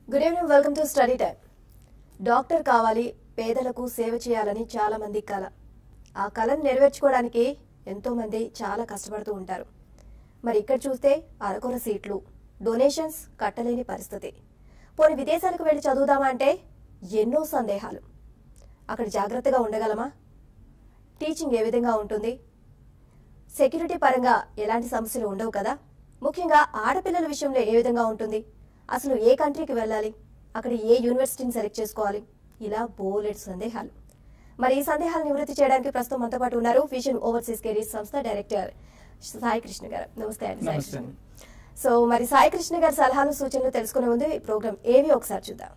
Good evening welcome to study time doctor కావాలి పేదలకు సేవ చేయాలని చాలా మంది కల ఆ కళను నెరవేర్చుకోవడానికి ఎంతో మంది చాలా కష్టపడుతూ ఉంటారు మరి ఇక్కడ చూస్తే అరకొర సీట్లు డొనేషన్స్ కట్టలేని పరిస్థితి పోనీ విదేశాలకు వెళ్ళి చదువుదామా అంటే ఎన్నో సందేహాలు అక్కడ జాగ్రత్తగా ఉండగలమా టీచింగ్ ఏ విధంగా ఉంటుంది సెక్యూరిటీ పరంగా ఎలాంటి సమస్యలు ఉండవు కదా ముఖ్యంగా ఆడపిల్లల విషయంలో ఏ విధంగా ఉంటుంది అసలు ఏ కంట్రీకి వెళ్ళాలి అక్కడ ఏ యూనివర్సిటీని సెలెక్ట్ చేసుకోవాలి ఇలా బోలెడ్ సందేహాలు మరి ఈ సందేహాలు నివృత్తి చేయడానికి ప్రస్తుతం మనతో పాటు ఉన్నారు విజన్ ఓవర్సీస్ కెరీర్ సంస్థ డైరెక్టర్ సాయి కృష్ణ గారు నమస్తే అండి సాయి నమస్తే కృష్ణ. సో మరి సాయి కృష్ణ గారి సలహాలు సూచనలు తెలుసుకునే ముందు ఈ ప్రోగ్రామ్ ఏవి ఒకసారి చూద్దాం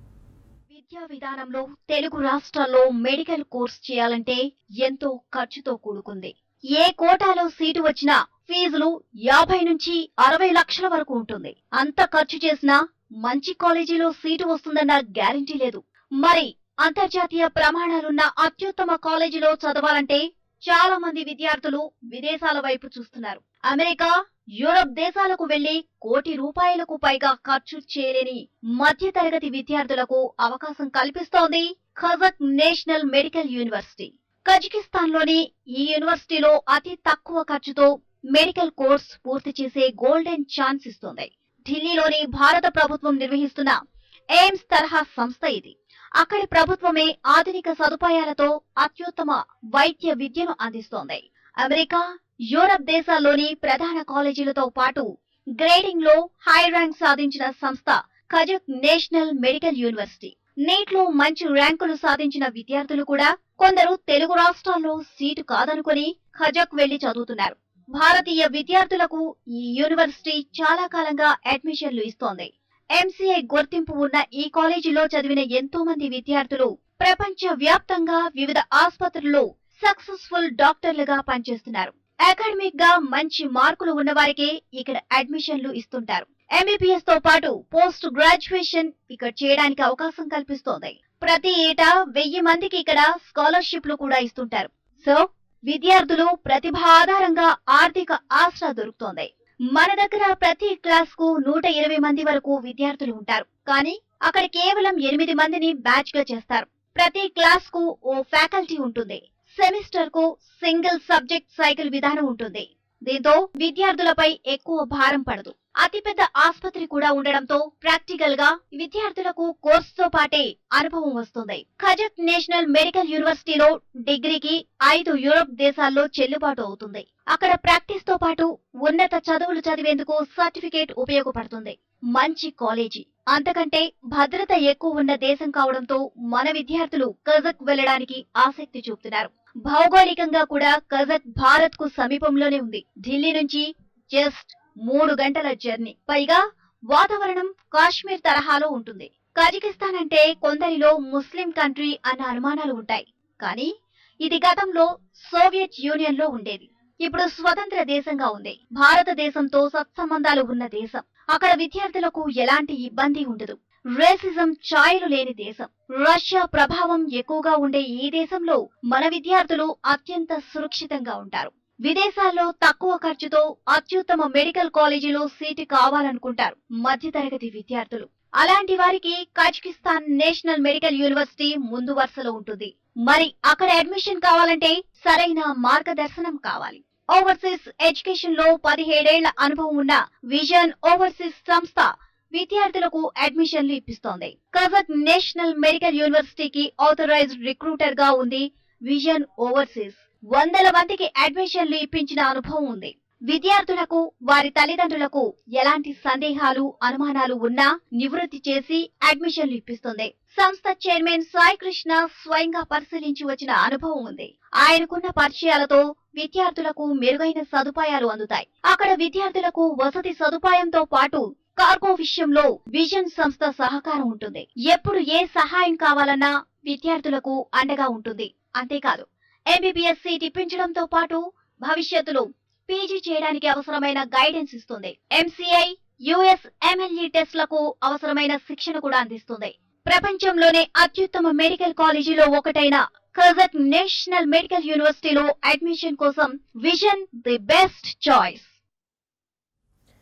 విద్యా విధానంలో తెలుగు రాష్ట్రాల్లో మెడికల్ కోర్స్ చేయాలంటే ఎంతో ఖర్చుతో కూడుకుంది ఏ కోటాలో సీటు వచ్చినా ఫీజులు యాభై నుంచి అరవై లక్షల వరకు ఉంటుంది అంత ఖర్చు చేసినా మంచి కాలేజీలో సీటు వస్తుందన్న గ్యారంటీ లేదు మరి అంతర్జాతీయ ప్రమాణాలున్న అత్యుత్తమ కాలేజీలో చదవాలంటే చాలా మంది విద్యార్థులు విదేశాల వైపు చూస్తున్నారు అమెరికా యూరప్ దేశాలకు వెళ్లి కోటి రూపాయలకు పైగా ఖర్చు చేయలేని మధ్య తరగతి విద్యార్థులకు అవకాశం కల్పిస్తోంది Kazakh national medical university Kazakhstan లోని ఈ యూనివర్సిటీలో అతి తక్కువ ఖర్చుతో మెడికల్ కోర్స్ పూర్తి చేసే గోల్డెన్ ఛాన్స్ ఇస్తోంది ఢిల్లీలోని భారత ప్రభుత్వం నిర్వహిస్తున్న ఎయిమ్స్ తరహా సంస్థ ఇది అక్కడి ప్రభుత్వమే ఆధునిక సదుపాయాలతో అత్యుత్తమ వైద్య విద్యను అందిస్తోంది అమెరికా యూరప్ దేశాల్లోని ప్రధాన కాలేజీలతో పాటు గ్రేడింగ్ లో హై ర్యాంక్ సాధించిన సంస్థ Kazakh national medical university NEET లో మంచి ర్యాంకులు సాధించిన విద్యార్థులు కూడా కొందరు తెలుగు రాష్ట్రాల్లో సీటు కాదనుకుని ఖజక్ వెళ్లి చదువుతున్నారు భారతీయ విద్యార్థులకు ఈ యూనివర్సిటీ చాలా కాలంగా అడ్మిషన్లు ఇస్తోంది ఎంసీఐ గుర్తింపు ఉన్న ఈ కాలేజీలో చదివిన ఎంతో మంది విద్యార్థులు ప్రపంచ వ్యాప్తంగా వివిధ ఆసుపత్రుల్లో సక్సెస్ఫుల్ డాక్టర్లుగా పనిచేస్తున్నారు అకాడమిక్ గా మంచి మార్కులు ఉన్న వారికే ఇక్కడ అడ్మిషన్లు ఇస్తుంటారు ఎంబీబీఎస్ తో పాటు పోస్ట్ గ్రాడ్యుయేషన్ ఇక్కడ చేయడానికి అవకాశం కల్పిస్తోంది ప్రతి ఏటా వెయ్యి మందికి ఇక్కడ స్కాలర్షిప్లు కూడా ఇస్తుంటారు సో విద్యార్థులు ప్రతిభ ఆధారంగా ఆర్థిక ఆసరా దొరుకుతోంది మన దగ్గర ప్రతి క్లాస్ కు నూట ఇరవై మంది వరకు విద్యార్థులు ఉంటారు కానీ అక్కడ కేవలం ఎనిమిది మందిని బ్యాచ్ గా చేస్తారు ప్రతి క్లాస్ కు ఓ ఫ్యాకల్టీ ఉంటుంది సెమిస్టర్ కు సింగిల్ సబ్జెక్ట్ సైకిల్ విధానం ఉంటుంది దీంతో విద్యార్థులపై ఎక్కువ భారం పడదు అతిపెద్ద ఆసుపత్రి కూడా ఉండడంతో ప్రాక్టికల్ గా విద్యార్థులకు కోర్సుతో పాటే అనుభవం వస్తుంది ఖజక్ నేషనల్ మెడికల్ యూనివర్సిటీలో డిగ్రీకి ఐదు యూరోప్ దేశాల్లో చెల్లుబాటు అవుతుంది అక్కడ ప్రాక్టీస్ తో పాటు ఉన్నత చదువులు చదివేందుకు సర్టిఫికేట్ ఉపయోగపడుతుంది మంచి కాలేజీ అంతకంటే భద్రత ఎక్కువ ఉన్న దేశం కావడంతో మన విద్యార్థులు కజక్ వెళ్లడానికి ఆసక్తి చూపుతున్నారు భౌగోళికంగా కూడా కజక్ భారత్ కు సమీపంలోనే ఉంది ఢిల్లీ నుంచి జస్ట్ మూడు గంటల జర్నీ పైగా వాతావరణం కాశ్మీర్ తరహాలో ఉంటుంది కజకిస్తాన్ అంటే కొందరిలో ముస్లిం కంట్రీ అన్న అనుమానాలు ఉంటాయి కానీ ఇది గతంలో సోవియట్ యూనియన్ లో ఉండేది ఇప్పుడు స్వతంత్ర దేశంగా ఉంది భారతదేశంతో సత్సంబంధాలు ఉన్న దేశం అక్కడ విద్యార్థులకు ఎలాంటి ఇబ్బంది ఉండదు రేసిజం ఛాయలు లేని దేశం రష్యా ప్రభావం ఎక్కువగా ఉండే ఈ దేశంలో మన విద్యార్థులు అత్యంత సురక్షితంగా ఉంటారు విదేశాల్లో తక్కువ ఖర్చుతో అత్యుత్తమ మెడికల్ కాలేజీలో సీటు కావాలనుకుంటారు మధ్యతరగతి విద్యార్థులు అలాంటి వారికి కజకిస్తాన్ నేషనల్ మెడికల్ యూనివర్సిటీ ముందు వరుసలో ఉంటుంది మరి అక్కడ అడ్మిషన్ కావాలంటే సరైన మార్గదర్శనం కావాలి ఓవర్సీస్ ఎడ్యుకేషన్ లో పదిహేడేళ్ల అనుభవం ఉన్న విజన్ ఓవర్సీస్ సంస్థ విద్యార్థులకు అడ్మిషన్లు ఇప్పిస్తోంది కజక్ నేషనల్ మెడికల్ యూనివర్సిటీకి ఆథరైజ్డ్ రిక్రూటర్ గా ఉంది విజన్ ఓవర్సీస్ వందల మందికి అడ్మిషన్లు ఇప్పించిన అనుభవం ఉంది విద్యార్థులకు వారి తల్లిదండ్రులకు ఎలాంటి సందేహాలు అనుమానాలు ఉన్నా నివృత్తి చేసి అడ్మిషన్లు ఇప్పిస్తుంది సంస్థ చైర్మన్ సాయి కృష్ణ స్వయంగా పరిశీలించి వచ్చిన అనుభవం ఉంది ఆయనకున్న పరిచయాలతో విద్యార్థులకు మెరుగైన సదుపాయాలు అందుతాయి అక్కడ విద్యార్థులకు వసతి సదుపాయంతో పాటు కార్గో విషయంలో విజన్ సంస్థ సహకారం ఉంటుంది ఎప్పుడు ఏ సహాయం కావాలన్నా విద్యార్థులకు అండగా ఉంటుంది అంతేకాదు ఎంబీబీఎస్ సీట్ ఇప్పించడంతో పాటు భవిష్యత్తులో పీజీ చేయడానికి అవసరమైన గైడెన్స్ ఇస్తుంది ఎంసీఐ యుఎస్ ఎంఎల్ఈ టెస్ట్లకు అవసరమైన శిక్షణ కూడా అందిస్తుంది ప్రపంచంలోనే అత్యుత్తమ మెడికల్ కాలేజీలో ఒకటైన కజక్ నేషనల్ మెడికల్ యూనివర్సిటీలో అడ్మిషన్ కోసం vision the best choice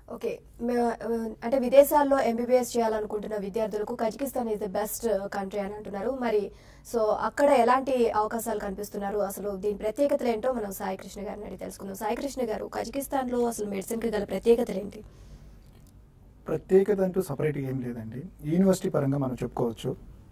okay మే- అంటే విదేశాల్లో ఎంబీబీఎస్ చేయాలనుకుంటున్న విద్యార్థులకు Kazakhstan is the best country అని అంటున్నారు మరి సో అక్కడ ఎలాంటి అవకాశాలు కనిపిస్తున్నారు అసలు దీని ప్రత్యేకతలు ఏంటో మనం సాయి కృష్ణ గారిని అడిగి తెలుసుకుందాం సాయి కృష్ణ గారు కజకిస్తాన్ లో అసలు మెడిసిన్ కి గల ప్రత్యేకతలు ఏంటి ప్రత్యేకత అంటూ సపరేట్గా ఏం లేదండి యూనివర్సిటీ పరంగా మనం చెప్పుకోవచ్చు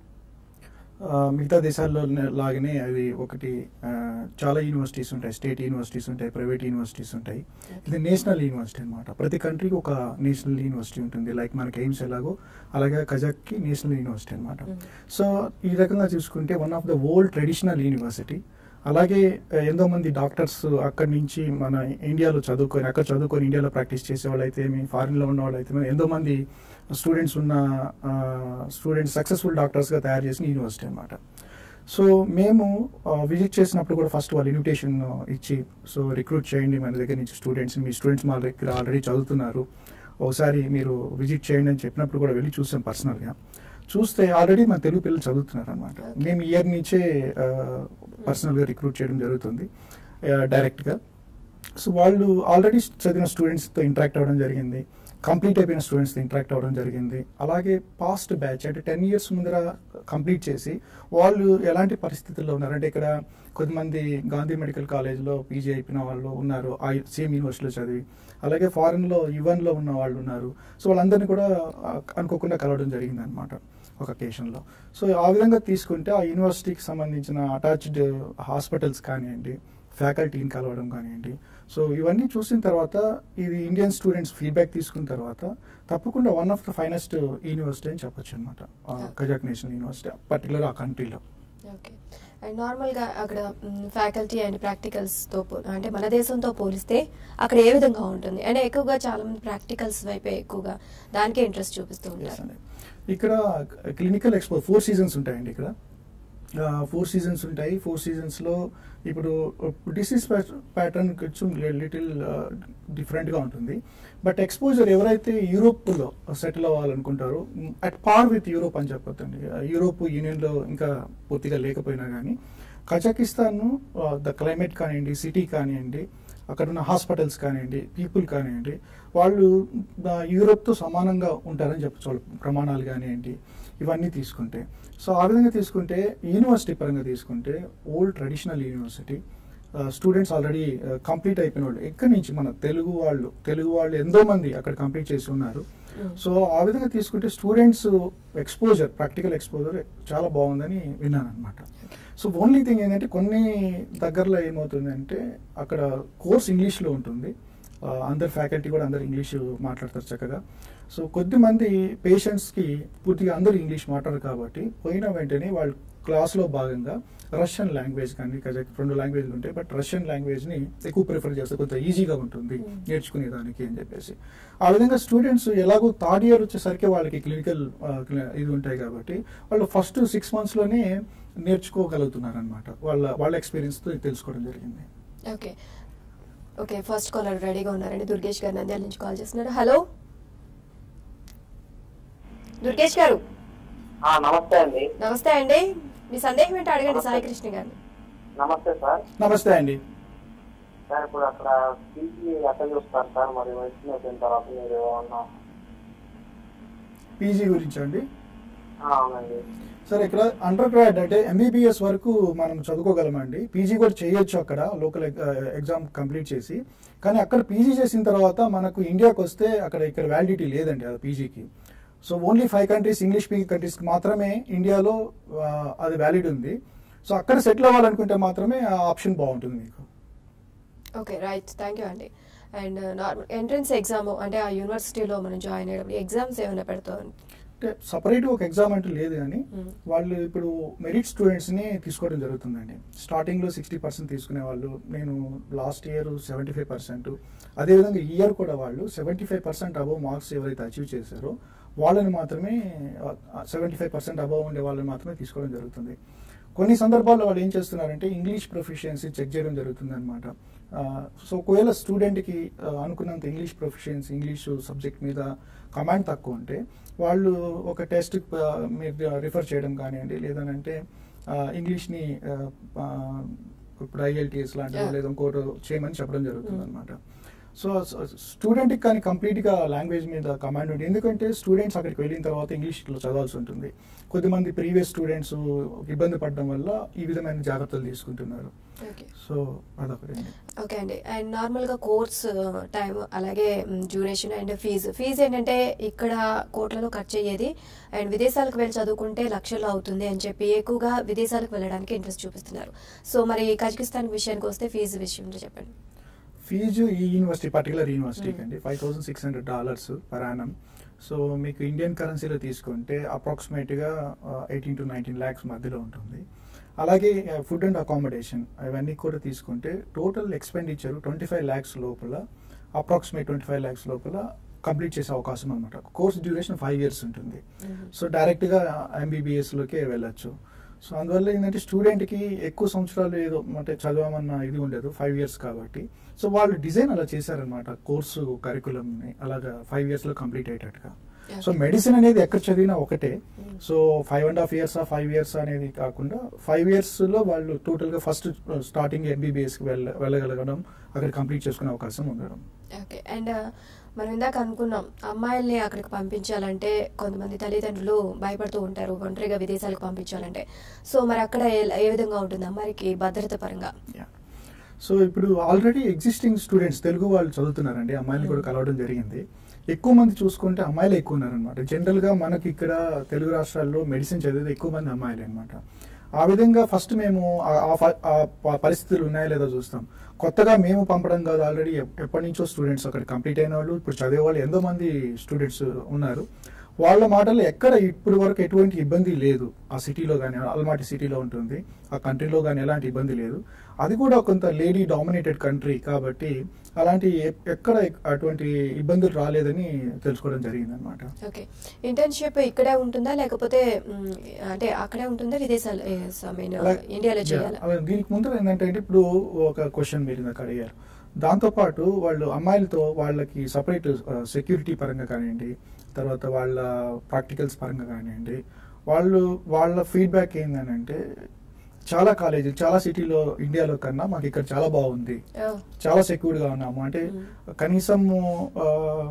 ఆ, మిగతా దేశాల్లో లాగానే అది ఒకటి ఆ, చాలా యూనివర్సిటీస్ ఉంటాయి స్టేట్ యూనివర్సిటీస్ ఉంటాయి ప్రైవేట్ యూనివర్సిటీస్ ఉంటాయి ఇది నేషనల్ యూనివర్సిటీ అనమాట ప్రతి కంట్రీకి ఒక నేషనల్ యూనివర్సిటీ ఉంటుంది లైక్ మనకి ఎయిమ్స్ ఎలాగో అలాగే కజాక్కి నేషనల్ యూనివర్సిటీ అనమాట సో ఈ రకంగా చూసుకుంటే one of the old traditional university అలాగే ఆ, ఎంతో మంది డాక్టర్స్ అక్కడి నుంచి మన ఇండియాలో చదువుకొని అక్కడ చదువుకొని ఇండియాలో ప్రాక్టీస్ చేసే వాళ్ళు అయితే ఫారిన్లో ఉన్న వాళ్ళు అయితే ఎంతో మంది స్టూడెంట్స్ ఉన్న స్టూడెంట్స్ సక్సెస్ఫుల్ డాక్టర్స్గా తయారు చేసిన యూనివర్సిటీ అనమాట సో మేము విజిట్ చేసినప్పుడు కూడా ఫస్ట్ వాళ్ళు ఇన్విటేషన్ ఇచ్చి సో రిక్రూట్ చేయండి మన దగ్గర నుంచి స్టూడెంట్స్ మీ స్టూడెంట్స్ మా దగ్గర ఆల్రెడీ చదువుతున్నారు ఒకసారి మీరు విజిట్ చేయండి అని చెప్పినప్పుడు కూడా వెళ్ళి చూసాం పర్సనల్గా చూస్తే ఆల్రెడీ మన తెలుగు పిల్లలు చదువుతున్నారు అనమాట Okay. మేము ఇయర్ నుంచే పర్సనల్గా రిక్రూట్ చేయడం జరుగుతుంది డైరెక్ట్గా సో వాళ్ళు ఆల్రెడీ చదివిన స్టూడెంట్స్తో ఇంటరాక్ట్ అవ్వడం జరిగింది కంప్లీట్ అయిపోయిన స్టూడెంట్స్తో ఇంటరాక్ట్ అవ్వడం జరిగింది అలాగే పాస్ట్ బ్యాచ్ అంటే టెన్ ఇయర్స్ ముందర కంప్లీట్ చేసి వాళ్ళు ఎలాంటి పరిస్థితుల్లో ఉన్నారు అంటే ఇక్కడ కొంతమంది గాంధీ మెడికల్ కాలేజ్లో పీజీ అయిపోయిన వాళ్ళు ఉన్నారు ఆ సేమ్ యూనివర్సిటీలో చదివి అలాగే ఫారెన్లో యువన్లో ఉన్న వాళ్ళు ఉన్నారు సో వాళ్ళందరినీ కూడా ఆ, అనుకోకుండా కలవడం జరిగింది అనమాట ఒక అకేషన్లో సో ఆ విధంగా తీసుకుంటే ఆ యూనివర్సిటీకి సంబంధించిన అటాచ్డ్ హాస్పిటల్స్ కానివ్వండి ఫ్యాకల్టీని కలవడం కానివ్వండి సో ఇవన్నీ చూసిన తర్వాత ఇది ఇండియన్ స్టూడెంట్స్ ఫీడ్బ్యాక్ తీసుకున్న తర్వాత తప్పకుండా one of the finest university అని చెప్పొచ్చు అనమాట కజాక్ నేషనల్ యూనివర్సిటీ పర్టికులర్ ఆ కంట్రీలో ఓకే అండ్ నార్మల్గా అక్కడ ఫ్యాకల్టీ అండ్ ప్రాక్టికల్స్తో అంటే మన దేశంతో పోలిస్తే అక్కడ ఏ విధంగా ఉంటుంది అంటే ఎక్కువగా చాలా మంది ప్రాక్టికల్స్ వైపే ఎక్కువగా దానికే ఇంట్రెస్ట్ చూపిస్తూ Yes ఉంటారు అండి. ఇక్కడ క్లినికల్ ఎక్స్పో ఫోర్ సీజన్స్ ఉంటాయండి ఇక్కడ ఫోర్ సీజన్స్ ఉంటాయి ఫోర్ సీజన్స్లో ఇప్పుడు డిసీజ్ ప్యాటర్న్ కొంచెం లిటిల్ డిఫరెంట్గా ఉంటుంది బట్ ఎక్స్పోజర్ ఎవరైతే యూరోప్లో సెటిల్ అవ్వాలనుకుంటారో అట్ పార్ విత్ యూరోప్ అని చెప్పొద్దండి యూరోప్ యూనియన్లో ఇంకా పూర్తిగా లేకపోయినా కానీ కజాకిస్తాన్ ద క్లైమేట్ కానివ్వండి సిటీ కానివ్వండి అక్కడ ఉన్న హాస్పిటల్స్ కానివ్వండి పీపుల్ కానివ్వండి వాళ్ళు ఆ, యూరోప్తో సమానంగా ఉంటారని చెప్పచ్చు వాళ్ళ ప్రమాణాలు కానివ్వండి ఇవన్నీ తీసుకుంటే సో ఆ విధంగా తీసుకుంటే యూనివర్సిటీ పరంగా తీసుకుంటే old traditional university students already complete అయిపోయిన వాళ్ళు ఎక్కడి నుంచి మన తెలుగు వాళ్ళు తెలుగు వాళ్ళు ఎంతో మంది అక్కడ కంప్లీట్ చేసి ఉన్నారు సో ఆ విధంగా తీసుకుంటే స్టూడెంట్స్ ఎక్స్పోజర్ ప్రాక్టికల్ ఎక్స్పోజర్ చాలా బాగుందని విన్నాను అనమాట సో ఓన్లీ థింగ్ ఏంటంటే కొన్ని దగ్గరలో ఏమవుతుందంటే అక్కడ కోర్స్ ఇంగ్లీష్లో ఉంటుంది ఆ, అందరు ఫ్యాకల్టీ కూడా అందరు ఇంగ్లీష్ మాట్లాడతారు చక్కగా సో కొద్దిమంది పేషెంట్స్కి పూర్తిగా అందరూ ఇంగ్లీష్ మాట్లాడరు కాబట్టి పోయిన వెంటనే వాళ్ళు క్లాస్లో భాగంగా రష్యన్ లాంగ్వేజ్ కానీ కజాక్ రెండు లాంగ్వేజ్లు ఉంటాయి బట్ రష్యన్ లాంగ్వేజ్ని ఎక్కువ ప్రిఫర్ చేస్తారు కొంత ఈజీగా ఉంటుంది Mm. నేర్చుకునేదానికి అని చెప్పేసి ఆ విధంగా స్టూడెంట్స్ ఎలాగో థర్డ్ ఇయర్ వచ్చేసరికి వాళ్ళకి క్లినికల్ ఇది ఉంటాయి కాబట్టి వాళ్ళు ఫస్ట్ సిక్స్ మంత్స్లోనే నేర్చుకోగలుగుతున్నారు అనమాట వాళ్ళ వాళ్ళ ఎక్స్పీరియన్స్తో తెలుసుకోవడం జరిగింది ఓకే ఓకే ఫస్ట్ కాలర్ రెడీగా ఉన్నారండి దుర్గేష్ గారు నంద్యాల నుంచి కాల్ చేస్తున్నారు హలో దుర్గేష్ గారు ఆ, నమస్తే అండి నమస్తే అండి మీ సందేహం ఏంటో అడగండి సాయి కృష్ణ గారిని నమస్తే సార్ నమస్తే అండి సార్ ఇప్పుడు అక్కడ పీజీ ఎక్కడ చూస్తారు సార్ మరి మెడిసిన్ అయిపోయిన తర్వాత మీరు ఏమన్నా పీజీ గురించి అండి ఆ, అవునండి సార్ ఇక్కడ అండర్ గ్రాడ్ అంటే ఎంబీబీఎస్ వరకు మనం చదువుకోగలమండి పీజీ కూడా చేయొచ్చు అక్కడ లోకల్ ఎగ్జామ్ కంప్లీట్ చేసి కానీ అక్కడ పీజీ చేసిన తర్వాత మనకు ఇండియాకి వస్తే అక్కడ ఇక్కడ వ్యాలిడిటీ లేదండి ఆ పీజీకి so only five countries English speaking కంట్రీస్కి మాత్రమే ఇండియాలో ఆ, అది వ్యాలిడ్ ఉంది సో అక్కడ సెటిల్ అవ్వాలనుకుంటే మాత్రమే ఆ ఆప్షన్ బాగుంటుంది మీకు ఓకే రైట్ థ్యాంక్ యూ అండి అండ్ నార్మల్ ఎంట్రన్స్ ఎగ్జామ్ అంటే ఆ యూనివర్సిటీలో మనం జాయిన్ అయ్యేటప్పుడు ఎగ్జామ్స్ ఏమైనా పెడతాం అంటే సపరేట్ ఒక ఎగ్జామ్ అంటూ లేదు కానీ Hmm. వాళ్ళు ఇప్పుడు మెరిట్ స్టూడెంట్స్ని తీసుకోవడం జరుగుతుందండి స్టార్టింగ్లో సిక్స్టీ పర్సెంట్ తీసుకునే వాళ్ళు నేను last year seventy five percent అదేవిధంగా ఈ ఇయర్ కూడా వాళ్ళు seventy five percent above marks ఎవరైతే అచీవ్ చేశారో వాళ్ళని మాత్రమే సెవెంటీ ఫైవ్ పర్సెంట్ అబవ్ ఉండే వాళ్ళని మాత్రమే తీసుకోవడం జరుగుతుంది కొన్ని సందర్భాల్లో వాళ్ళు ఏం చేస్తున్నారంటే ఇంగ్లీష్ ప్రొఫిషియన్సీ చెక్ చేయడం జరుగుతుంది అనమాట సో ఒకవేళ స్టూడెంట్కి అనుకున్నంత ఇంగ్లీష్ ప్రొఫిషియన్సీ ఇంగ్లీష్ సబ్జెక్ట్ మీద కమాండ్ తక్కువ ఉంటే వాళ్ళు ఒక టెస్ట్ మీరు రిఫర్ చేయడం కానివ్వండి లేదనంటే ఇంగ్లీష్ని ఇప్పుడు ఐఎల్టీఎస్ లాంటివి Yeah. లేదా ఇంకోటి చేయమని చెప్పడం జరుగుతుంది అనమాట సో స్టూడెంట్కి కానీ కంప్లీట్గా లాంగ్వేజ్ మీద కమాండ్ ఉంటుంది ఎందుకంటే స్టూడెంట్స్ అక్కడికి వెళ్ళిన తర్వాత ఇంగ్లీష్లో చదవాల్సి ఉంటుంది కొద్దిమంది ప్రీవియస్ స్టూడెంట్స్ ఇబ్బంది పడడం వల్ల ఈ విధమైన జాగ్రత్తలు తీసుకుంటున్నారు ఓకే సో అదొకటి ఓకే అండి అండ్ నార్మల్గా కోర్స్ టైం అలాగే డ్యూరేషన్ అండ్ ఫీజు ఫీజు ఏంటంటే ఇక్కడ కోట్లలో ఖర్చు అయ్యేది అండ్ విదేశాలకు వెళ్ళి చదువుకుంటే లక్షల్లో అవుతుంది అని చెప్పి ఎక్కువగా విదేశాలకు వెళ్ళడానికి ఇంట్రెస్ట్ చూపిస్తున్నారు సో మరి కజకిస్తాన్ విషయానికి వస్తే ఫీజు విషయంలో చెప్పండి ఫీజు ఈ యూనివర్సిటీ పర్టికులర్ యూనివర్సిటీకి Hmm. అండి five thousand six hundred dollars per annum so మీకు ఇండియన్ కరెన్సీలో తీసుకుంటే అప్రాక్సిమేట్గా ఎయిటీన్ టు నైన్టీన్ ల్యాక్స్ మధ్యలో ఉంటుంది అలాగే ఫుడ్ అండ్ అకామిడేషన్ అవన్నీ కూడా తీసుకుంటే total expenditure twenty five lakhs లోపల అప్రాక్సిమేట్ ట్వంటీ ఫైవ్ ల్యాక్స్ లోపల కంప్లీట్ చేసే అవకాశం అనమాట కోర్స్ డ్యూరేషన్ ఫైవ్ ఇయర్స్ ఉంటుంది సో డైరెక్ట్గా ఎంబీబీఎస్లోకే వెళ్ళొచ్చు సో అందువల్ల ఏంటంటే స్టూడెంట్కి ఎక్కువ సంవత్సరాలు ఏదో అంటే చదవమన్న ఇది ఉండదు ఫైవ్ ఇయర్స్ కాబట్టి సో వాళ్ళు డిజైన్ అలా చేశారనమాట కోర్సు కరికులంని అలాగా ఫైవ్ ఇయర్స్లో కంప్లీట్ అయ్యేటట్టుగా సో మెడిసిన్ అనేది ఎక్కడ చదివినా ఒకటే so five and half years five years అనేది కాకుండా ఫైవ్ ఇయర్స్లో వాళ్ళు టోటల్గా ఫస్ట్ స్టార్టింగ్ ఎంబీబీఎస్కి వెళ్ళ వెళ్ళగలగడం అక్కడ కంప్లీట్ చేసుకునే అవకాశం ఉండడం ఓకే అండ్ మనం ఇందాక అనుకున్నాం అమ్మాయిల్ని అక్కడికి పంపించాలంటే కొంతమంది తల్లిదండ్రులు భయపడుతూ ఉంటారు ఒంటరిగా విదేశాలకు పంపించాలంటే సో మరి అక్కడ ఏ- ఏ విధంగా ఉంటుంది అమ్మాయికి భద్రత పరంగా యా సో ఇప్పుడు ఆల్రెడీ ఎగ్జిస్టింగ్ స్టూడెంట్స్ తెలుగు వాళ్ళు చదువుతున్నారండి అమ్మాయిలు కూడా కలవడం జరిగింది ఎక్కువ మంది చూసుకుంటే అమ్మాయిలు ఎక్కువ ఉన్నారనమాట జనరల్గా మనకి ఇక్కడ తెలుగు రాష్ట్రాల్లో మెడిసిన్ చదివేది ఎక్కువ మంది అమ్మాయిలు అనమాట ఆ విధంగా ఫస్ట్ మేము ఆ- ఆ ఫ- ఆ ప- పరిస్థితులు ఉన్నాయా లేదో చూస్తాం కొత్తగా మేము పంపడం కాదు ఆల్రెడీ ఎప్పటి నుంచో స్టూడెంట్స్ అక్కడ కంప్లీట్ అయిన వాళ్ళు ఇప్పుడు చదివే వాళ్ళు ఎంతో మంది స్టూడెంట్స్ ఉన్నారు వాళ్ళ మాటలు ఎక్కడ ఇప్పుడు వరకు ఎటువంటి ఇబ్బంది లేదు ఆ సిటీలో కానీ అల్మాటి సిటీలో ఉంటుంది ఆ కంట్రీలో కానీ ఎలాంటి ఇబ్బంది లేదు అది కూడా కొంత లేడీ డామినేటెడ్ కంట్రీ కాబట్టి అలాంటి ఎ- ఎక్కడ అటువంటి ఇబ్బందులు రాలేదని తెలుసుకోవడం జరిగింది అనమాట ఓకే ఇంటర్న్షిప్ ఇక్కడే ఉంటుందా లేకపోతే మ్, అంటే అక్కడే ఉంటుందా విదేశాలు ఐ మీన్ ఇండియాలో చేయాలా దీనికి ముందు ఏంటంటే ఇప్పుడు ఒక క్వశ్చన్ మీరు ఇందాక అడిగారు దాంతోపాటు వాళ్ళు అమ్మాయిలతో వాళ్ళకి సపరేట్ సెక్యూరిటీ పరంగా కానివ్వండి తర్వాత వాళ్ళ ప్రాక్టికల్స్ పరంగా కానివ్వండి వాళ్ళు వాళ్ళ ఫీడ్బ్యాక్ ఏంటంటే చాలా కాలేజీలు చాలా సిటీలో ఇండియాలో కన్నా మాకు ఇక్కడ చాలా బాగుంది ఓ, చాలా సెక్యూర్డ్ గా ఉన్నాము అంటే మ్మ్. కనీసం ఆ,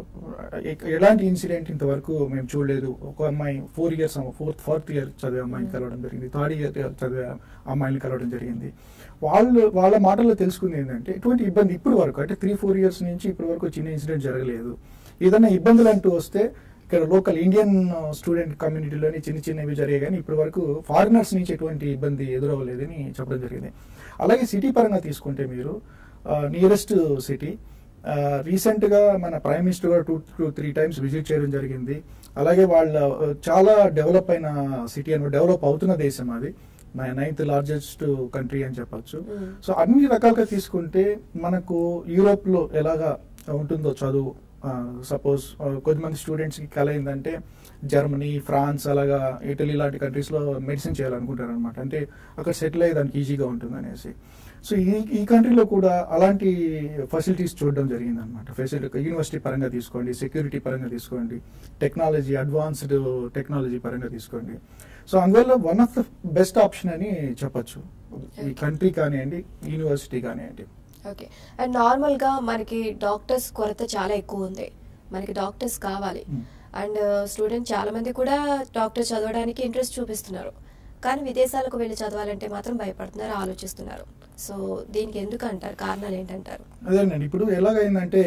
ఎ- ఎలాంటి ఇన్సిడెంట్ ఇంతవరకు మేము చూడలేదు ఒక అమ్మాయి four years fourth fourth year చదివే అమ్మాయిని మ్మ్. కలవడం జరిగింది థర్డ్ ఇయర్ చదివే అమ్మాయిని కలవడం జరిగింది వాళ్ళు వాళ్ళ మాటల్లో తెలుసుకుంది ఏంటంటే ఎటువంటి ఇబ్బంది ఇప్పుడు వరకు అంటే త్రీ ఫోర్ ఇయర్స్ నుంచి ఇప్పటి వరకు చిన్న ఇన్సిడెంట్ జరగలేదు ఏదైనా ఇబ్బందులు అంటూ వస్తే ఇక్కడ లోకల్ ఇండియన్ స్టూడెంట్ కమ్యూనిటీలోని చిన్న చిన్నవి జరిగాయి కానీ ఇప్పటి వరకు ఫారినర్స్ నుంచి ఎటువంటి ఇబ్బంది ఎదురవ్వలేదని చెప్పడం జరిగింది అలాగే సిటీ పరంగా తీసుకుంటే మీరు నియరెస్ట్ సిటీ రీసెంట్ గా మన ప్రైమ్ మినిస్టర్ కూడా two two three times visit చేయడం జరిగింది అలాగే వాళ్ళ ఆ, చాలా డెవలప్ అయిన సిటీ అని డెవలప్ అవుతున్న దేశం అది నైన్త్ లార్జెస్ట్ కంట్రీ అని చెప్పొచ్చు మ్మ్. సో అన్ని రకాలుగా తీసుకుంటే మనకు యూరోప్ లో ఎలాగా ఉంటుందో చదువు సపోజ్ కొద్దిమంది స్టూడెంట్స్ కి కల ఏంటంటే జర్మనీ ఫ్రాన్స్ అలాగా ఇటలీ లాంటి కంట్రీస్ లో మెడిసిన్ చేయాలనుకుంటారు అనమాట అంటే అక్కడ సెటిల్ అయ్యేదానికి ఈజీగా ఉంటుంది అనేసి సో ఈ ఈ కంట్రీలో కూడా అలాంటి ఫెసిలిటీస్ చూడడం జరిగింది అనమాట ఫెసిలిటీ యూనివర్సిటీ పరంగా తీసుకోండి సెక్యూరిటీ పరంగా తీసుకోండి టెక్నాలజీ అడ్వాన్స్డ్ టెక్నాలజీ పరంగా తీసుకోండి సో అందువల్ల one of the best option అని చెప్పొచ్చు ఈ కంట్రీ కానివ్వండి యూనివర్సిటీ కానివ్వండి ఓకే అండ్ నార్మల్ గా మనకి డాక్టర్స్ కొరత చాలా ఎక్కువ ఉంది మనకి డాక్టర్స్ కావాలి Hmm. అండ్ స్టూడెంట్ చాలా మంది కూడా డాక్టర్ చదవడానికి ఇంట్రెస్ట్ చూపిస్తున్నారు కానీ విదేశాలకు వెళ్ళి చదవాలంటే మాత్రం భయపడుతున్నారు ఆలోచిస్తున్నారు సో దీనికి ఎందుకు అంటారు కారణాలు ఏంటంటారు అదేనండి ఇప్పుడు ఎలాగైందంటే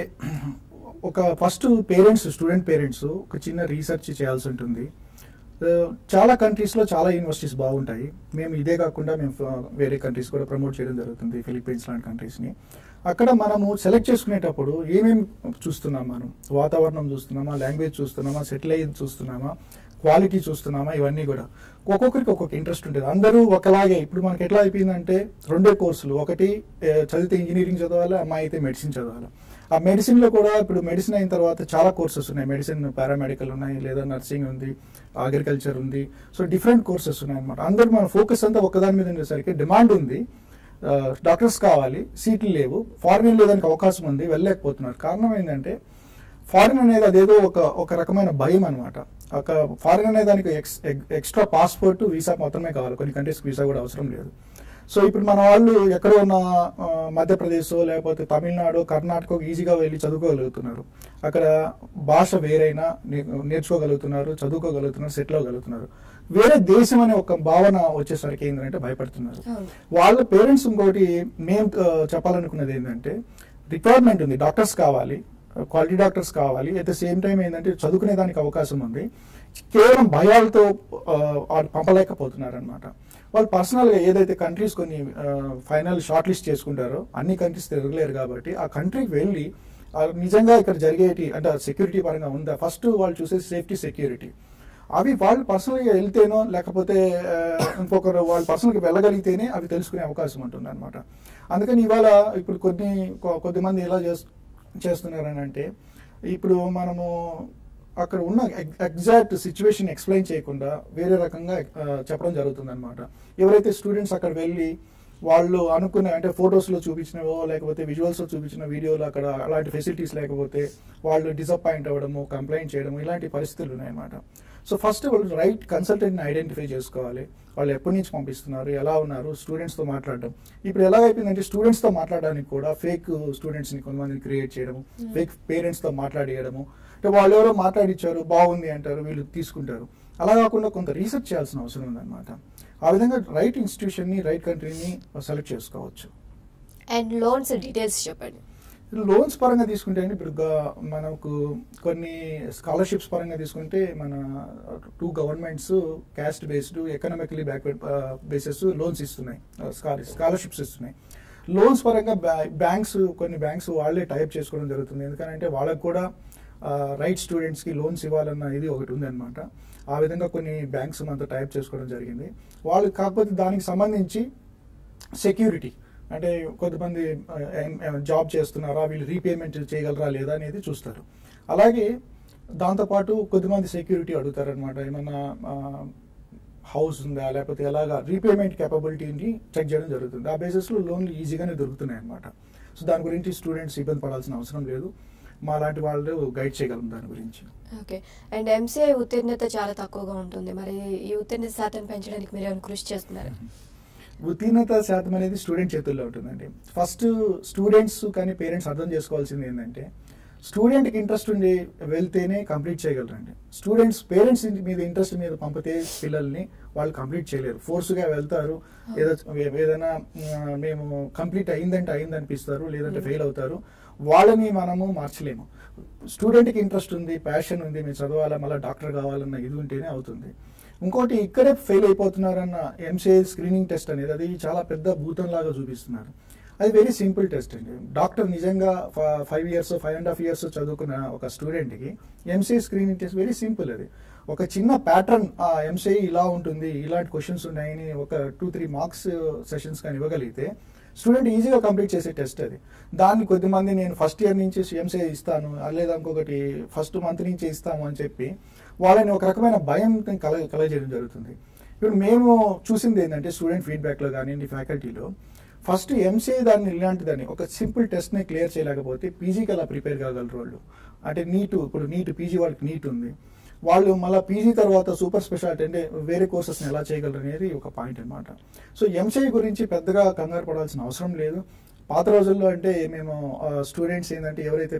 ఒక ఫస్ట్ పేరెంట్స్ స్టూడెంట్ పేరెంట్స్ ఒక చిన్న రీసెర్చ్ చేయాల్సి ఉంటుంది ఆ, చాలా కంట్రీస్లో చాలా యూనివర్సిటీస్ బాగుంటాయి మేము ఇదే కాకుండా మేము ఫ- వేరే కంట్రీస్ కూడా ప్రమోట్ చేయడం జరుగుతుంది ఫిలిప్పీన్స్ లాంటి కంట్రీస్ని అక్కడ మనము సెలెక్ట్ చేసుకునేటప్పుడు ఏమేమి చూస్తున్నాం మనం వాతావరణం చూస్తున్నామా లాంగ్వేజ్ చూస్తున్నామా సెటిల్ అయ్యేది చూస్తున్నామా క్వాలిటీ చూస్తున్నామా ఇవన్నీ కూడా ఒక్కొక్కరికి ఒక్కొక్క ఇంట్రెస్ట్ ఉంటుంది అందరూ ఒకలాగే ఇప్పుడు మనకి ఎట్లా అయిపోయిందంటే రెండే కోర్సులు ఒకటి ఏ, చదివితే ఇంజనీరింగ్ చదవాలి అమ్మాయి అయితే మెడిసిన్ చదవాలి ఆ మెడిసిన్ లో కూడా ఇప్పుడు మెడిసిన్ అయిన తర్వాత చాలా కోర్సెస్ ఉన్నాయి మెడిసిన్ పారామెడికల్ ఉన్నాయి లేదా నర్సింగ్ ఉంది అగ్రికల్చర్ ఉంది సో డిఫరెంట్ కోర్సెస్ ఉన్నాయి అనమాట అందరూ మన ఫోకస్ అంతా ఒకదాని మీద ఉండేసరికి డిమాండ్ ఉంది డాక్టర్స్ కావాలి సీట్లు లేవు ఫారిన్ వెళ్ళేదానికి అవకాశం ఉంది వెళ్ళలేకపోతున్నారు కారణం ఏంటంటే ఫారిన్ అనేది అదేదో ఒక ఒక రకమైన భయం అనమాట ఒక ఫారిన్ అనే దానికి ఎక్స్ ఎక్స్ట్రా పాస్పోర్ట్ వీసా మాత్రమే కావాలి కొన్ని కంట్రీస్కి వీసా కూడా అవసరం లేదు సో ఇప్పుడు మన వాళ్ళు ఎక్కడ ఉన్న ఆ, మధ్యప్రదేశ్ లేకపోతే తమిళనాడు కర్ణాటక ఈజీగా వెళ్ళి చదువుకోగలుగుతున్నారు అక్కడ భాష వేరైనా నే- నేర్చుకోగలుగుతున్నారు చదువుకోగలుగుతున్నారు సెటిల్ అవ్వగలుగుతున్నారు వేరే దేశం అనే ఒక భావన వచ్చేసరికి ఏంటంటే భయపడుతున్నారు అవును. వాళ్ళ పేరెంట్స్ ఇంకోటి మేము ఆ, చెప్పాలనుకున్నది ఏంటంటే రిక్వైర్మెంట్ ఉంది డాక్టర్స్ కావాలి క్వాలిటీ డాక్టర్స్ కావాలి అట్ ద సేమ్ టైం ఏంటంటే చదువుకునే దానికి అవకాశం ఉంది కేవలం భయాలతో ఆ, వాళ్ళు పంపలేకపోతున్నారు అనమాట వాళ్ళు పర్సనల్గా ఏదైతే కంట్రీస్ కొన్ని ఫైనల్ షార్ట్ లిస్ట్ చేసుకుంటారో అన్ని కంట్రీస్ తిరగలేరు కాబట్టి ఆ కంట్రీకి వెళ్ళి ఆ, నిజంగా ఇక్కడ జరిగేటి అంటే సెక్యూరిటీ పరంగా ఉందా ఫస్ట్ వాళ్ళు చూసేది సేఫ్టీ సెక్యూరిటీ అవి వాళ్ళు పర్సనల్గా వెళ్తేనో లేకపోతే ఆ, ఇంకొకరు వాళ్ళు పర్సనల్గా వెళ్ళగలిగితేనే అవి తెలుసుకునే అవకాశం ఉంటుంది అనమాట అందుకని ఇవాళ ఇప్పుడు కొన్ని కొ- కొద్దిమంది ఎలా చేస్ చేస్తున్నారని అంటే ఇప్పుడు మనము అక్కడ ఉన్న ఎగ్జాక్ట్ సిచ్యువేషన్ ఎక్స్ప్లెయిన్ చేయకుండా వేరే రకంగా ఆ, చెప్పడం జరుగుతుంది అనమాట ఎవరైతే స్టూడెంట్స్ అక్కడ వెళ్ళి వాళ్ళు అనుకున్న అంటే ఫొటోస్లో చూపించినవో లేకపోతే విజువల్స్లో చూపించిన వీడియోలు అక్కడ అలాంటి ఫెసిలిటీస్ లేకపోతే వాళ్ళు డిసప్పాయింట్ అవ్వడము కంప్లైంట్ చేయడము ఇలాంటి పరిస్థితులు ఉన్నాయన్నమాట సో ఫస్ట్ వాళ్ళు రైట్ కన్సల్టెంట్ని ఐడెంటిఫై చేసుకోవాలి వాళ్ళు ఎప్పటి నుంచి పంపిస్తున్నారు ఎలా ఉన్నారు స్టూడెంట్స్తో మాట్లాడడం ఇప్పుడు ఎలా అయిపోయిందంటే స్టూడెంట్స్తో మాట్లాడడానికి కూడా ఫేక్ స్టూడెంట్స్ని కొంతమందిని క్రియేట్ చేయడము ఫేక్ పేరెంట్స్తో మాట్లాడేయడము అంటే వాళ్ళు ఎవరో మాట్లాడిచ్చారు బాగుంది అంటారు వీళ్ళు తీసుకుంటారు అలా కాకుండా కొంత రీసెర్చ్ చేయాల్సిన అవసరం ఉందన్నమాట ఆ విధంగా రైట్ ఇన్స్టిట్యూషన్ని రైట్ కంట్రీని సెలెక్ట్ చేసుకోవచ్చు అండ్ లోన్స్ డీటెయిల్స్ చెప్పండి లోన్స్ పరంగా తీసుకుంటే అండి ఇప్పుడు గా- మనకు కొన్ని స్కాలర్షిప్స్ పరంగా తీసుకుంటే మన two governments caste based economically backward bases loans ఇస్తున్నాయి స్కాలర్షిప్స్ ఇస్తున్నాయి లోన్స్ పరంగా బ్యాంక్స్ కొన్ని బ్యాంక్స్ వాళ్ళే టైప్ చేసుకోవడం జరుగుతుంది ఎందుకంటే వాళ్ళకు కూడా రైట్ స్టూడెంట్స్కి లోన్స్ ఇవ్వాలన్న ఇది ఒకటి ఉంది అనమాట ఆ విధంగా కొన్ని బ్యాంక్స్ మనతో టైప్ చేసుకోవడం జరిగింది వాళ్ళు కాకపోతే దానికి సంబంధించి సెక్యూరిటీ అంటే కొంతమంది జాబ్ చేస్తున్నారా వీళ్ళు రీపేమెంట్ చేయగలరా లేదా అనేది చూస్తారు అలాగే దాంతోపాటు కొద్దిమంది సెక్యూరిటీ అడుగుతారనమాట ఏమన్నా హౌస్ ఉందా లేకపోతే ఎలాగా రీపేమెంట్ కేపబిలిటీని చెక్ చేయడం జరుగుతుంది ఆ బేసిస్లో లోన్లు ఈజీగానే దొరుకుతున్నాయి అనమాట సో దాని గురించి స్టూడెంట్స్ ఇబ్బంది పడాల్సిన అవసరం లేదు మా లాంటి వాళ్ళు గైడ్ చేయగలం దాని గురించి ఓకే అండ్ ఎంసీఐ ఉత్తీర్ణత చాలా తక్కువగా ఉంటుంది మరి ఈ ఉత్తీర్ణత శాతం పెంచడానికి మీరు ఏమైనా కృషి చేస్తున్నారు ఉత్తీర్ణత శాతం అనేది స్టూడెంట్ చేతుల్లో ఉంటుందండి ఫస్ట్ స్టూడెంట్స్ కానీ పేరెంట్స్ అర్థం చేసుకోవాల్సింది ఏంటంటే స్టూడెంట్కి ఇంట్రెస్ట్ ఉండి వెళ్తేనే కంప్లీట్ చేయగలరండి స్టూడెంట్స్ పేరెంట్స్ మీద ఇంట్రెస్ట్ మీద పంపితే పిల్లల్ని వాళ్ళు కంప్లీట్ చేయలేరు ఫోర్స్గా వెళ్తారు ఏదో ఏదైనా ఆ, మేము కంప్లీట్ అయిందంటే అయింది అనిపిస్తారు లేదంటే ఫెయిల్ అవుతారు వాళ్ళని మనము మార్చలేము స్టూడెంట్కి ఇంట్రెస్ట్ ఉంది ప్యాషన్ ఉంది మీరు చదవాలా మళ్ళీ డాక్టర్ కావాలన్న ఇది ఉంటేనే అవుతుంది ఇంకోటి ఇక్కడే ఫెయిల్ అయిపోతున్నారన్న ఎంసీఐ స్క్రీనింగ్ టెస్ట్ అనేది అది చాలా పెద్ద భూతం లాగా చూపిస్తున్నారు అది వెరీ సింపుల్ టెస్ట్ అండి డాక్టర్ నిజంగా five years five and half years చదువుకున్న ఒక స్టూడెంట్కి MCI screening test very simple అది ఒక చిన్న ప్యాటర్న్ ఆ ఎంసీఐ ఇలా ఉంటుంది ఇలాంటి క్వశ్చన్స్ ఉన్నాయని ఒక టూ త్రీ మార్క్స్ సెషన్స్ కానీ ఇవ్వగలిగితే స్టూడెంట్ ఈజీగా కంప్లీట్ చేసే టెస్ట్ అది దాన్ని కొద్దిమంది నేను ఫస్ట్ ఇయర్ నుంచి ఎంసీఐ ఇస్తాను లేదా ఇంకొకటి ఫస్ట్ మంత్ నుంచి ఇస్తాము అని చెప్పి వాళ్ళని ఒక రకమైన భయం కల కలగజేయడం జరుగుతుంది ఇప్పుడు మేము చూసింది ఏంటంటే స్టూడెంట్ ఫీడ్బ్యాక్లో కానివ్వండి ఫ్యాకల్టీలో ఫస్ట్ ఎంసీఐ దాన్ని ఇలాంటిదని ఒక సింపుల్ టెస్ట్ని క్లియర్ చేయలేకపోతే పీజీకి అలా ప్రిపేర్ కాగలరు వాళ్ళు అంటే నీటు ఇప్పుడు నీట్ పీజీ వాళ్ళకి నీట్ ఉంది వాళ్ళు మళ్ళీ పీజీ తర్వాత సూపర్ స్పెషాలిటీ అంటే వేరే కోర్సెస్ని ఎలా చేయగలరు అనేది ఒక పాయింట్ అన్నమాట సో ఎంసీఐ గురించి పెద్దగా కంగారు పడాల్సిన అవసరం లేదు పాత రోజుల్లో అంటే మేము స్టూడెంట్స్ ఏంటంటే ఎవరైతే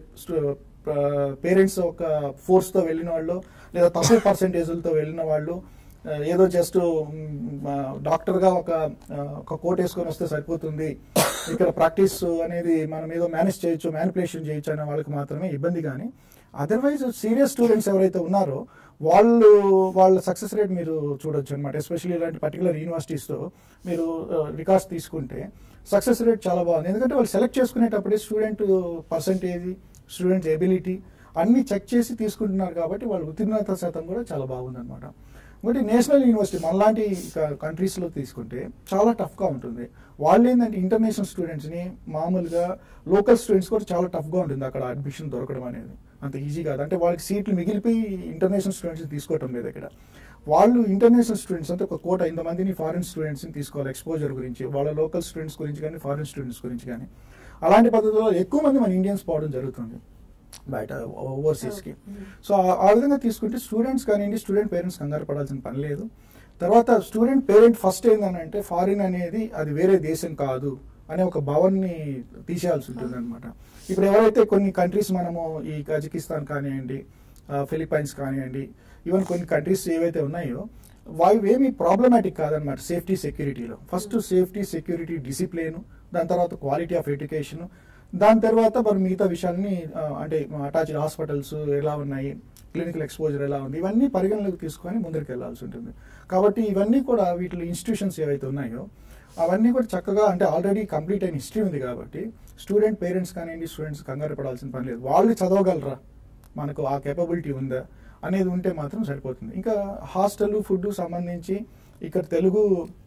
పేరెంట్స్ ఒక ఫోర్స్తో వెళ్ళిన వాళ్ళు లేదా తక్కువ పర్సంటేజ్లతో వెళ్ళిన వాళ్ళు ఆ, ఏదో జస్ట్ డాక్టర్గా ఒక ఆ, ఒక కోట్ వేసుకొని వస్తే సరిపోతుంది ఇక్కడ ప్రాక్టీస్ అనేది మనం ఏదో మేనేజ్ చేయొచ్చు మ్యానిపులేషన్ చేయొచ్చు అనే వాళ్ళకి మాత్రమే ఇబ్బంది కానీ అదర్వైజ్ సీరియస్ స్టూడెంట్స్ ఎవరైతే ఉన్నారో వాళ్ళు వాళ్ళ సక్సెస్ రేట్ మీరు చూడొచ్చు అనమాట ఎస్పెషల్లీ ఇలాంటి పర్టికులర్ యూనివర్సిటీస్తో మీరు రికార్డ్స్ తీసుకుంటే సక్సెస్ రేట్ చాలా బాగుంది ఎందుకంటే వాళ్ళు సెలెక్ట్ చేసుకునేటప్పుడే స్టూడెంట్ పర్సంటేజ్ స్టూడెంట్ ఎబిలిటీ అన్ని చెక్ చేసి తీసుకుంటున్నారు కాబట్టి వాళ్ళ ఉత్తీర్ణత శాతం కూడా చాలా బాగుంది అనమాట ఇంకోటి నేషనల్ యూనివర్సిటీ మనలాంటి కంట్రీస్లో తీసుకుంటే చాలా టఫ్గా ఉంటుంది వాళ్ళు ఏంటంటే ఇంటర్నేషనల్ స్టూడెంట్స్ని మామూలుగా లోకల్ స్టూడెంట్స్ కూడా చాలా టఫ్గా ఉంటుంది అక్కడ అడ్మిషన్ దొరకడం అనేది అంత ఈజీ కాదు అంటే వాళ్ళకి సీట్లు మిగిలిపోయి ఇంటర్నేషనల్ స్టూడెంట్స్ తీసుకోవటం లేదు ఇక్కడ వాళ్ళు ఇంటర్నేషనల్ స్టూడెంట్స్ అంటే ఒక కోట ఇంతమందిని ఫారిన్ స్టూడెంట్స్ని తీసుకోవాలి ఎక్స్పోజర్ గురించి వాళ్ళ లోకల్ స్టూడెంట్స్ గురించి కానీ ఫారిన్ స్టూడెంట్స్ గురించి కానీ అలాంటి పద్ధతిలో ఎక్కువ మంది మన ఇండియన్స్ పోవడం జరుగుతుంది బయట ఓవర్సీస్కి సో ఆ- ఆ విధంగా తీసుకుంటే స్టూడెంట్స్ కానివ్వండి స్టూడెంట్ పేరెంట్స్ కంగారు పడాల్సిన పని లేదు తర్వాత స్టూడెంట్ పేరెంట్ ఫస్ట్ ఏంటంటే ఫారిన్ అనేది అది వేరే దేశం కాదు అనే ఒక భావన్ని తీసేయాల్సి ఉంటుంది అనమాట ఇప్పుడు ఎవరైతే కొన్ని కంట్రీస్ మనము ఈ కజకిస్తాన్ కానివ్వండి ఆ, ఫిలిప్పైన్స్ కానివ్వండి ఈవెన్ కొన్ని కంట్రీస్ ఏవైతే ఉన్నాయో వావి ఏమి ప్రాబ్లమాటిక్ కాదనమాట సేఫ్టీ సెక్యూరిటీలో ఫస్ట్ సేఫ్టీ సెక్యూరిటీ డిసిప్లిన్ దాని తర్వాత క్వాలిటీ ఆఫ్ ఎడ్యుకేషన్ దాని తర్వాత మరి మిగతా విషయాల్ని ఆ, అంటే అటాచ్డ్ హాస్పిటల్స్ ఎలా ఉన్నాయి క్లినికల్ ఎక్స్పోజర్ ఎలా ఉంది ఇవన్నీ పరిగణలోకి తీసుకొని ముందరికి వెళ్ళాల్సి ఉంటుంది కాబట్టి ఇవన్నీ కూడా వీటిలో ఇన్స్టిట్యూషన్స్ ఏవైతే ఉన్నాయో అవన్నీ కూడా చక్కగా అంటే ఆల్రెడీ కంప్లీట్ అయిన హిస్టరీ ఉంది కాబట్టి స్టూడెంట్ పేరెంట్స్ కానివ్వండి స్టూడెంట్స్ కంగారు పడాల్సిన పని లేదు వాళ్ళు చదవగలరా మనకు ఆ కేపబిలిటీ ఉందా అనేది ఉంటే మాత్రం సరిపోతుంది ఇంకా హాస్టల్ ఫుడ్ సంబంధించి ఇక్కడ తెలుగు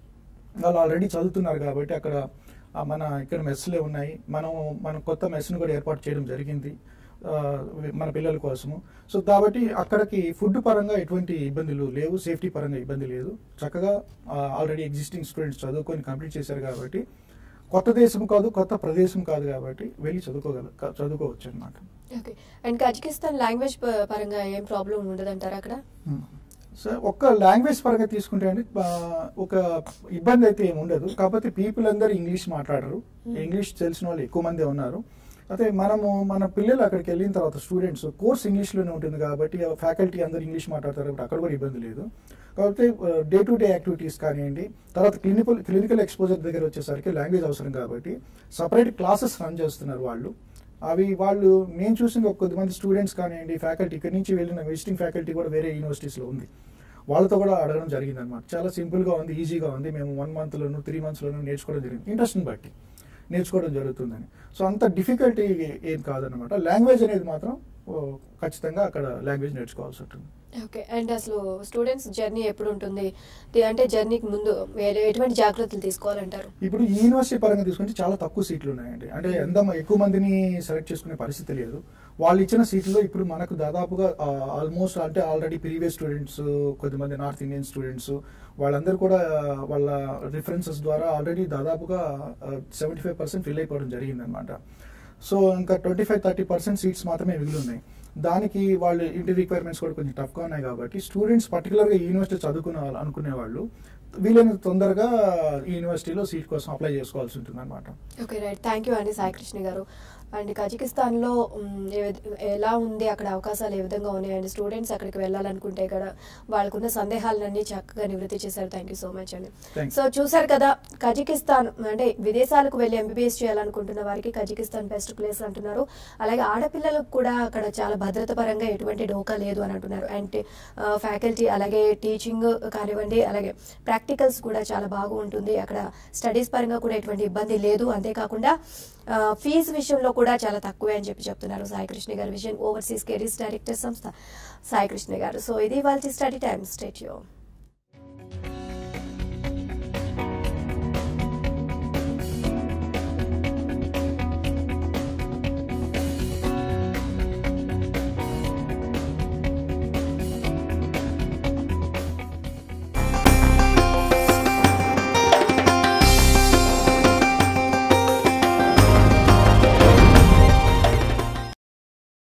వాళ్ళు ఆల్రెడీ చదువుతున్నారు కాబట్టి అక్కడ ఆ, మన ఇక్కడ మెస్లే ఉన్నాయి మనం మన కొత్త మెస్ను కూడా ఏర్పాటు చేయడం జరిగింది ఆ, మన పిల్లల కోసము సో కాబట్టి అక్కడికి ఫుడ్ పరంగా ఎటువంటి ఇబ్బందులు లేవు సేఫ్టీ పరంగా ఇబ్బంది లేదు చక్కగా ఆల్రెడీ ఎగ్జిస్టింగ్ స్టూడెంట్స్ చదువుకొని కంప్లీట్ చేశారు కాబట్టి కొత్త దేశం కాదు కొత్త ప్రదేశం కాదు కాబట్టి వెళ్ళి చదువుకోగల చదువుకోవచ్చు అనమాట ఓకే అండ్ కజకిస్తాన్ లాంగ్వేజ్ ప- పరంగా ఏం ప్రాబ్లం ఉండదంటారా అక్కడ సో ఒక్క లాంగ్వేజ్ పరంగా తీసుకుంటే అండి ఆ, ఒక ఇబ్బంది అయితే ఏమి ఉండదు కాకపోతే పీపుల్ అందరూ ఇంగ్లీష్ మాట్లాడరు Hmm. ఇంగ్లీష్ తెలిసిన వాళ్ళు ఎక్కువ మంది ఉన్నారు అయితే మనము మన పిల్లలు అక్కడికి వెళ్ళిన తర్వాత స్టూడెంట్స్ కోర్స్ ఇంగ్లీష్లోనే ఉంటుంది కాబట్టి ఫ్యాకల్టీ అందరూ ఇంగ్లీష్ మాట్లాడతారు కాబట్టి అక్కడ కూడా ఇబ్బంది లేదు కాబట్టి డే టు డే యాక్టివిటీస్ కానివ్వండి తర్వాత క్లినికల్ క్లినికల్ ఎక్స్పోజర్ దగ్గర వచ్చేసరికి లాంగ్వేజ్ అవసరం కాబట్టి సపరేట్ క్లాసెస్ రన్ చేస్తున్నారు వాళ్ళు అవి వాళ్ళు నేను చూసిన ఒక కొద్దిమంది స్టూడెంట్స్ కానివ్వండి ఫ్యాకల్టీ ఇక్కడి నుంచి వెళ్ళిన విజిటింగ్ ఫ్యాకల్టీ కూడా వేరే యూనివర్సిటీస్లో ఉంది వాళ్ళతో కూడా అడగడం జరిగింది అనమాట చాలా సింపుల్గా ఉంది ఈజీగా ఉంది మేము వన్ మంత్లోను త్రీ మంత్స్లోనూ నేర్చుకోవడం జరిగింది ఇంట్రెస్ట్ని బట్టి నేర్చుకోవడం జరుగుతుందని సో అంత డిఫికల్టీ ఏం కాదనమాట లాంగ్వేజ్ అనేది మాత్రం ఓ, ఖచ్చితంగా అక్కడ లాంగ్వేజ్ నేర్చుకోవాల్సి ఉంటుంది ఓకే అండ్ అసలు స్టూడెంట్స్ జర్నీ ఎప్పుడు ఉంటుంది ది- అంటే జర్నీకి ముందు వేరే ఎటువంటి జాగ్రత్తలు తీసుకోవాలంటారు ఇప్పుడు ఈ యూనివర్సిటీ పరంగా తీసుకుంటే చాలా తక్కువ సీట్లు ఉన్నాయండి అంటే ఎంత మ- ఎక్కువ మందిని సెలెక్ట్ చేసుకునే పరిస్థితి లేదు వాళ్ళు ఇచ్చిన సీట్లో ఇప్పుడు మనకు దాదాపుగా ఆల్మోస్ట్ అంటే ఆల్రెడీ ప్రీవియస్ స్టూడెంట్స్ కొద్దిమంది నార్త్ ఇండియన్ స్టూడెంట్స్ వాళ్ళందరూ కూడా ఆ, వాళ్ళ రిఫరెన్సెస్ ద్వారా ఆల్రెడీ దాదాపుగా సెవెంటీ ఫైవ్ పర్సెంట్ ఫిల్ అయిపోవడం జరిగిందనమాట సో ఇంకా twenty five thirty percent seats మాత్రమే మిగిలి ఉన్నాయి దానికి వాళ్ళు ఇంటి రిక్వైర్మెంట్స్ కూడా కొంచెం టఫ్గా ఉన్నాయి కాబట్టి స్టూడెంట్స్ పర్టికులర్గా యూనివర్సిటీ చదువుకునే వాళ్ళు అనుకునే వాళ్ళు వీలైనంత తొందరగా ఈ యూనివర్సిటీలో సీట్ కోసం అప్లై చేసుకోవాల్సి ఉంటుంది అనమాట ఓకే రైట్ థ్యాంక్ యూ అండి సాయి కృష్ణ గారు అండ్ కజకిస్తాన్లో మ్, ఏ విధ- ఎలా ఉంది అక్కడ అవకాశాలు ఏ విధంగా ఉన్నాయి అండ్ స్టూడెంట్స్ అక్కడికి వెళ్ళాలనుకుంటే కూడా వాళ్ళకున్న సందేహాలన్నీ చక్కగా నివృత్తి చేశారు థ్యాంక్ యూ సో మచ్ అండి Thanks. సో చూసారు కదా కజకిస్తాన్ అంటే విదేశాలకు వెళ్ళి ఎంబీబీఎస్ చేయాలనుకుంటున్న వారికి కజకిస్తాన్ బెస్ట్ ప్లేస్ అంటున్నారు అలాగే ఆడపిల్లలకు కూడా అక్కడ చాలా భద్రత పరంగా ఎటువంటి డోకా లేదు అని అంటున్నారు అండ్ ఫ్యాకల్టీ అలాగే టీచింగ్ కానివ్వండి అలాగే ప్రాక్టికల్స్ కూడా చాలా బాగా ఉంటుంది అక్కడ స్టడీస్ పరంగా కూడా ఎటువంటి ఇబ్బంది లేదు అంతేకాకుండా ఫీజు విషయంలో కూడా చాలా తక్కువే అని చెప్పి చెప్తున్నారు సాయి కృష్ణ గారు విజన్ ఓవర్సీస్ కెరీస్ డైరెక్టర్ సంస్థ సాయి కృష్ణ గారు సో ఇది వాళ్ళ స్టడీ టైమ్ స్టేట్